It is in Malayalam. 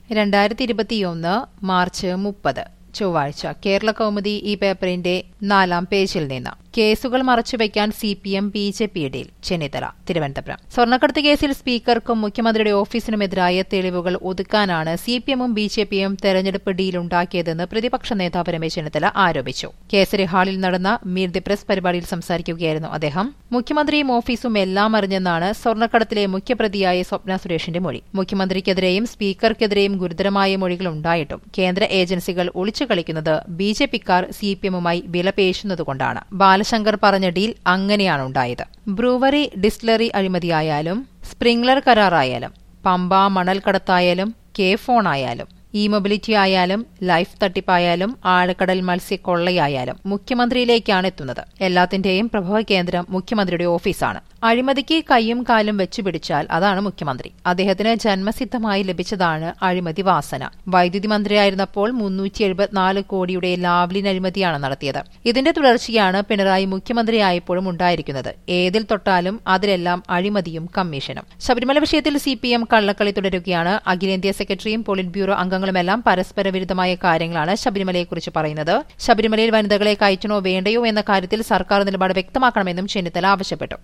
രണ്ടായിരത്തി ഇരുപത്തിയൊന്ന് മാർച്ച് മുപ്പത് ചൊവ്വാഴ്ച കേരള കൗമുദി ഈ പേപ്പറിന്റെ നാലാം പേജിൽ നിന്ന് കേസുകൾ മറച്ചുവെക്കാൻ C P M B J P ഇടയിൽ ചെന്നിത്തല തിരുവനന്തപുരം സ്വർണ്ണക്കടത്ത് കേസിൽ സ്പീക്കർക്കും മുഖ്യമന്ത്രിയുടെ ഓഫീസിനുമെതിരായ തെളിവുകൾ ഒതുക്കാനാണ് സി പി എമ്മും ബി ജെ പിയും തെരഞ്ഞെടുപ്പ് ഡീലുണ്ടാക്കിയതെന്ന് പ്രതിപക്ഷ നേതാവ് രമേശ് ചെന്നിത്തല ആരോപിച്ചു കേസരി ഹാളിൽ നടന്ന മീർ ദി പ്രസ് പരിപാടിയിൽ സംസാരിക്കുകയായിരുന്നു അദ്ദേഹം മുഖ്യമന്ത്രിയും ഓഫീസും എല്ലാം അറിഞ്ഞെന്നാണ് സ്വർണ്ണക്കടത്തിലെ മുഖ്യപ്രതിയായ സ്വപ്ന സുരേഷിന്റെ മൊഴി മുഖ്യമന്ത്രിക്കെതിരെയും സ്പീക്കർക്കെതിരെയും ഗുരുതരമായ മൊഴികൾ ഉണ്ടായിട്ടും കേന്ദ്ര ഏജൻസികൾ ഒളിച്ചു കളിക്കുന്നത് ബി ജെ പിക്കാർ സി പി എമ്മുമായി വിലപേശുന്നതുകൊണ്ടാണ് ബാലശങ്കർ പറഞ്ഞ ഡീൽ അങ്ങനെയാണ് ഉണ്ടായത് ബ്രൂവറി ഡിസ്റ്റിലറി അഴിമതിയായാലും സ്പ്രിംഗ്ലർ കരാറായാലും പമ്പ മണൽ കടത്തായാലും കെ ഫോൺ ആയാലും ഇ മൊബിലിറ്റി ആയാലും ലൈഫ് തട്ടിപ്പായാലും ആഴക്കടൽ മത്സ്യക്കൊള്ളയായാലും മുഖ്യമന്ത്രിയിലേക്കാണ് എത്തുന്നത് എല്ലാത്തിന്റെയും പ്രഭവ കേന്ദ്രം മുഖ്യമന്ത്രിയുടെ ഓഫീസാണ് അഴിമതിക്ക് കൈയും കാലും വെച്ചുപിടിച്ചാൽ അതാണ് മുഖ്യമന്ത്രി അദ്ദേഹത്തിന് ജന്മസിദ്ധമായി ലഭിച്ചതാണ് അഴിമതി വാസന വൈദ്യുതി മന്ത്രിയായിരുന്നപ്പോൾ മുന്നൂറ്റി എഴുപത്തിനാല് കോടിയുടെ ലാവ്ലിൻ അഴിമതിയാണ് നടത്തിയത് ഇതിന്റെ തുടർച്ചയാണ് പിണറായി മുഖ്യമന്ത്രിയായപ്പോഴും ഉണ്ടായിരിക്കുന്നത് ഏതിൽ തൊട്ടാലും അതിലെല്ലാം അഴിമതിയും കമ്മീഷനും ശബരിമല വിഷയത്തിൽ സി പി എം കള്ളക്കളി തുടരുകയാണ് അഖിലേന്ത്യാ സെക്രട്ടറിയും പോളിറ്റ് ബ്യൂറോ അംഗങ്ങളുമെല്ലാം പരസ്പര വിരുദ്ധമായ കാര്യങ്ങളാണ് ശബരിമലയെക്കുറിച്ച് പറയുന്നത് ശബരിമലയിൽ വനിതകളെ കയറ്റണോ വേണ്ടയോ എന്ന കാര്യത്തിൽ സർക്കാർ നിലപാട് വ്യക്തമാക്കണമെന്നും ചെന്നിത്തല ആവശ്യപ്പെട്ടു